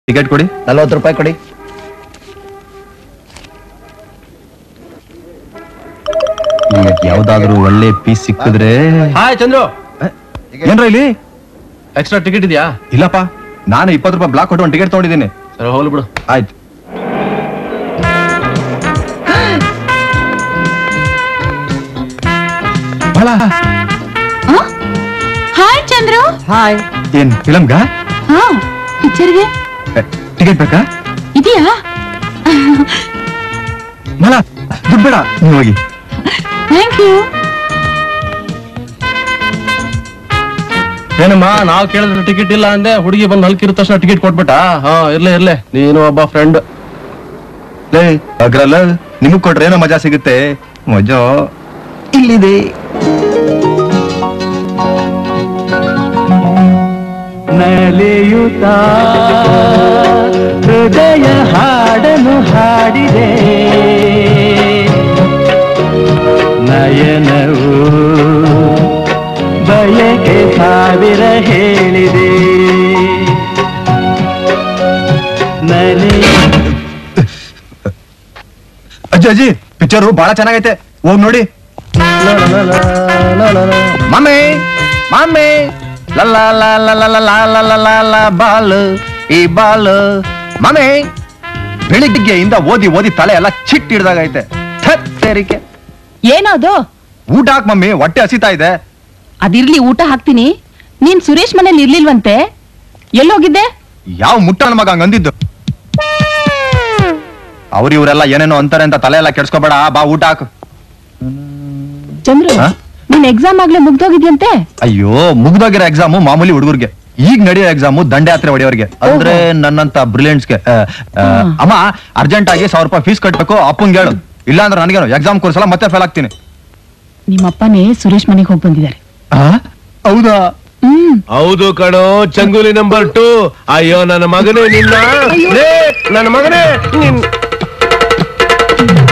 Ticket ಕೊಡಿ ನಲ್ವತ್ತು ರೂಪಾಯಿ ಕೊಡಿ ಈಗ ಯಾವ್ದಾದ್ರು ಒಳ್ಳೆ ಪೀಸ್ ಸಿಕ್ಕಿದ್ರೆ ಹಾಯ್ ಚಂದ್ರು ಏನ್ರ ಇಲ್ಲಿ ಎಕ್ಸ್ಟ್ರಾ ಟಿಕೆಟ್ ಇದೆಯಾ ಇಲ್ಲಪ್ಪ ನಾನು ಇಪ್ಪತ್ತು ರೂಪಾಯಿ ಬ್ಲಾಕ್ ಕೊಟ್ಟು ಒಂದು ಟಿಕೆಟ್ ತಗೊಂಡಿದ್ದೀನಿ ಸರಿ ಹೋಗ್ಲಿ ಬಿಡು ಆಯ್ತು ಬಹಳ ಹಾಯ್ ಚಂದ್ರು ಹಾಯ್ ಏನ್ ಫಿಲಮ್ಗ ಹಾ ಪಿಕ್ಚರ್ಗೆ ಟಿಕೆಟ್ ಬೇಕಾ ಇದೆಯಾ ಮಲ ದುಡ್ಡು ಬೇಡ ನೀವು ಹೋಗಿ ಥ್ಯಾಂಕ್ ಯು ಏನಮ್ಮ ನಾವ್ ಕೇಳಿದ್ರೆ ಟಿಕೆಟ್ ಇಲ್ಲ ಅಂದೆ ಹುಡುಗಿ ಬಂದು ಹಲ್ಕಿರೋ ತಕ್ಷಣ ಟಿಕೆಟ್ ಕೊಟ್ಬಿಟ್ಟ ಹಾ ಇರ್ಲೆ ಇರ್ಲೆ ನೀನು ಒಬ್ಬ ಫ್ರೆಂಡ್ ಲೇ ಅಗ್ರಲ್ಲ ನಿಮಗ್ ಕೊಟ್ರೆ ಏನೋ ಮಜಾ ಸಿಗುತ್ತೆ ಮಜಾ ಇಲ್ಲಿದೆ ನಲಿಯುತ್ತ ಹೃದಯ ಹಾಡನು ಹಾಡಿದೆ ನಯನವು ಬಯಕೆ ಸಾವಿರ ಹೇಳಿದೆ ನಲಿ ಅಜ್ಜಿ ಅಜ್ಜಿ ಪಿಕ್ಚರು ಬಹಳ ಚೆನ್ನಾಗೈತೆ ಹೋಗ್ ನೋಡಿ ಮಮ್ಮಿ ಮಮ್ಮಿ ಲಲ್ಲ ಲಲ್ಲ ಬಾಲ್ ಈ ಬಾಲ್ ಮಮ್ಮಿ ಬೆಳಿಗ್ಗೆಯಿಂದ ಓದಿ ಓದಿ ತಲೆ ಎಲ್ಲ ಚಿಟ್ ಹಿಡ್ದಾಗೈತೆ ಥತ್ ಸೇರಿಕೆ ಏನದು ಊಟ ಹಾಕ್ ಮಮ್ಮಿ ಹೊಟ್ಟೆ ಹಸಿತಾ ಇದೆ ಅದಿರ್ಲಿ ಊಟ ಹಾಕ್ತೀನಿ ನೀನ್ ಸುರೇಶ್ ಮನೇಲಿ ಇರ್ಲಿಲ್ವಂತೆ ಎಲ್ಲೋಗಿದ್ದೆ ಯಾವ ಮುಟ್ಟನ ಮಗ ಹಂಗ್ ಅಂದಿದ್ದು ಅವ್ರ ಇವರೆಲ್ಲ ಏನೇನೋ ಅಂತಾರೆ ಅಂತ ತಲೆ ಎಲ್ಲ ಕೆಡ್ಸ್ಕೊಬೇಡ ಬಾ ಊಟ ಹಾಕು ಚಂದ್ರು ಹಾ? ನಿನ್ ಎಕ್ಸಾಮ್ ಆಗ್ಲೇ ಮುಗ್ದೋಗಿದ್ಯಂತೆ ಅಯ್ಯೋ ಮುಗ್ದೋಗಿರೋ ಎಕ್ಸಾಮು ಮಾಮೂಲಿ ಹುಡುಗರಿಗೆ ಈಗ ನಡೆಯೋ ಎಕ್ಸಾಮು ದಂಡಯಾತ್ರೆ ಹೊಡೆಯೋರಿಗೆ ಅಂದ್ರೆ ನನ್ನಂತ ಬ್ರಿಲಿಯಂಟ್ಸ್ಗೆ ಅಮ್ಮ ಅರ್ಜೆಂಟ್ ಆಗಿ ಸಾವಿರ ರೂಪಾಯಿ ಫೀಸ್ ಕಟ್ಬೇಕು ಅಪ್ಪಂಗೆ ಹೇಳು ಇಲ್ಲಾಂದ್ರೆ ನನಗೇನು ಎಕ್ಸಾಮ್ ಕೋರ್ಸಲ್ಲ ಮತ್ತೆ ಫೇಲ್ ಆಗ್ತೀನಿ ನಿಮ್ಮಪ್ಪನೇ ಸುರೇಶ್ ಮನೆಗೆ ಹೋಗಿ ಬಂದಿದ್ದಾರೆ ಆ? ಹೌದಾ ಹ್ಮ್ ಹೌದು ಕಣೋ ಚಂಗುಲಿ ನಂಬರ್ ಟು ಅಯ್ಯೋ ನನ್ನ ಮಗನೇ ನಿನ್ನ ಲೇ, ನನ್ನ ಮಗನೇ ನಿನ್